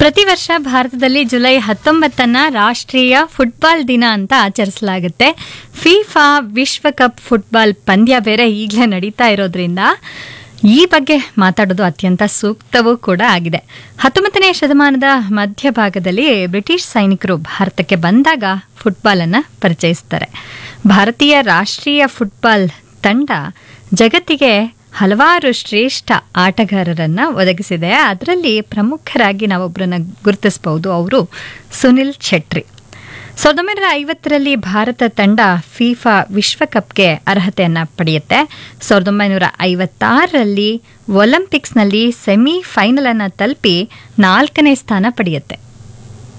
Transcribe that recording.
ಪ್ರತಿ ವರ್ಷ ಭಾರತದಲ್ಲಿ ಜುಲೈ ಹತ್ತೊಂಬತ್ತನ್ನ ರಾಷ್ಟ್ರೀಯ ಫುಟ್ಬಾಲ್ ದಿನ ಅಂತ ಆಚರಿಸಲಾಗುತ್ತೆ ಫಿಫಾ ವಿಶ್ವಕಪ್ ಫುಟ್ಬಾಲ್ ಪಂದ್ಯ ಬೇರೆ ಈಗಲೇ ನಡೀತಾ ಇರೋದ್ರಿಂದ ಈ ಬಗ್ಗೆ ಮಾತಾಡೋದು ಅತ್ಯಂತ ಸೂಕ್ತವೂ ಕೂಡ ಆಗಿದೆ ಹತ್ತೊಂಬತ್ತನೇ ಶತಮಾನದ ಮಧ್ಯಭಾಗದಲ್ಲಿ ಬ್ರಿಟಿಷ್ ಸೈನಿಕರು ಭಾರತಕ್ಕೆ ಬಂದಾಗ ಫುಟ್ಬಾಲ್ ಅನ್ನ ಪರಿಚಯಿಸ್ತಾರೆ ಭಾರತೀಯ ರಾಷ್ಟ್ರೀಯ ಫುಟ್ಬಾಲ್ ತಂಡ ಜಗತ್ತಿಗೆ ಹಲವಾರು ಶ್ರೇಷ್ಠ ಆಟಗಾರರನ್ನ ಒದಗಿಸಿದೆ ಅದರಲ್ಲಿ ಪ್ರಮುಖರಾಗಿ ನಾವೊಬ್ಬರನ್ನ ಗುರುತಿಸಬಹುದು ಅವರು ಸುನಿಲ್ ಛೆಟ್ರಿ ಸಾವಿರದ ಒಂಬೈನೂರ ಐವತ್ತರಲ್ಲಿ ಭಾರತ ತಂಡ ಫಿಫಾ ವಿಶ್ವಕಪ್ಗೆ ಅರ್ಹತೆಯನ್ನ ಪಡೆಯುತ್ತೆ ಸಾವಿರದ ಒಂಬೈನೂರ ಐವತ್ತಾರರಲ್ಲಿ ಒಲಿಂಪಿಕ್ಸ್ನಲ್ಲಿ ಸೆಮಿ ಫೈನಲ್ ಅನ್ನ ತಲುಪಿ ನಾಲ್ಕನೇ ಸ್ಥಾನ ಪಡೆಯುತ್ತೆ